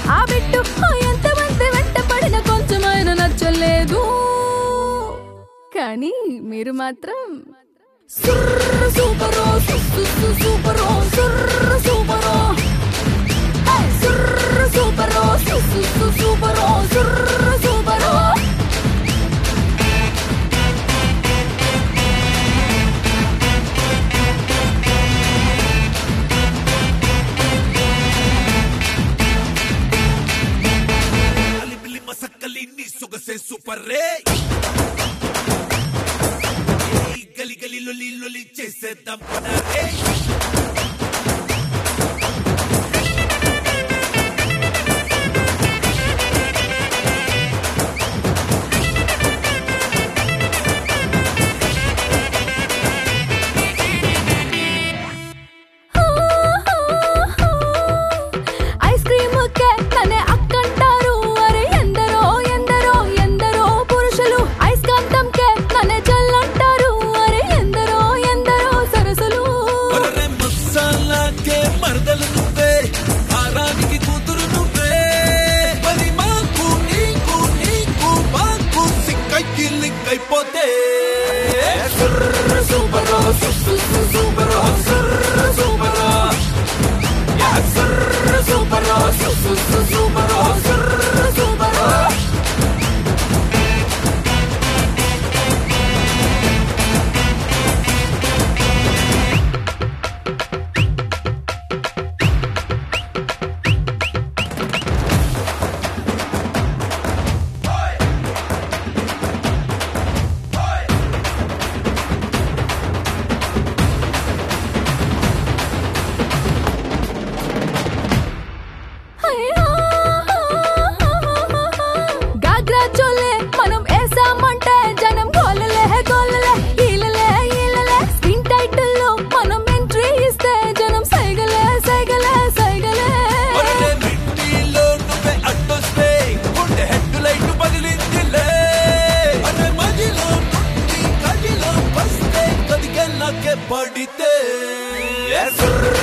ఆ బిట్టు ఎంతమంది వెంట పడిన కొంచెమైన నచ్చలేదు కానీ మీరు మాత్రం సుర్రు సూపరో సుస్సు సూపరో సుర్రు సూపరో హే, సుర్రు సూపరో సుస్సు సూపరో సుర్రు సూపరో అలిబిలి మసక్కలి నీ సొగసే సూపర్ రే ఏయ్, గలి గలి లొలి లొలి చేసేద్దాం పద రే ఐస్ క్రీమ్ కే తనే అక్కంటారు అరే ఎందరో ఎందరో ఎందరో పురుషులు ఐస్ కాంతం కే తనే చల్లంటారు అరే ఎందరో ఎందరో సరసులు ఒరే మసాలాకే మరదలు నువ్వే ఆరానికి కూతురు నువ్వే మరి మాకు నీకు నీకు మాకు సిక్కైకి లింక్ అయిపోతే సుర్రు సూపరో సుస్సు సూపరో సుర్రు సూపరో యా సుర్రు సూపరో సుస్సు సూపరో సుర్రు సూపరో గాగ్రా చోలే మనం వేసామంటే జనం గోలలే గోలలే ఈలలే ఈలలే స్క్రీన్ టైటిల్లో మనం ఎంట్రీ ఇస్తే జనం సైగలే సైగలే సైగలే ఒరే మిట్టిలో నువ్వే అడ్డొస్తే గుండె హెడ్ లైట్ పగిలిందిలే అరే మదిలో నుండి కదిలో వస్తే కదిగెళ్ళకే పడితే ఏ సుర్రు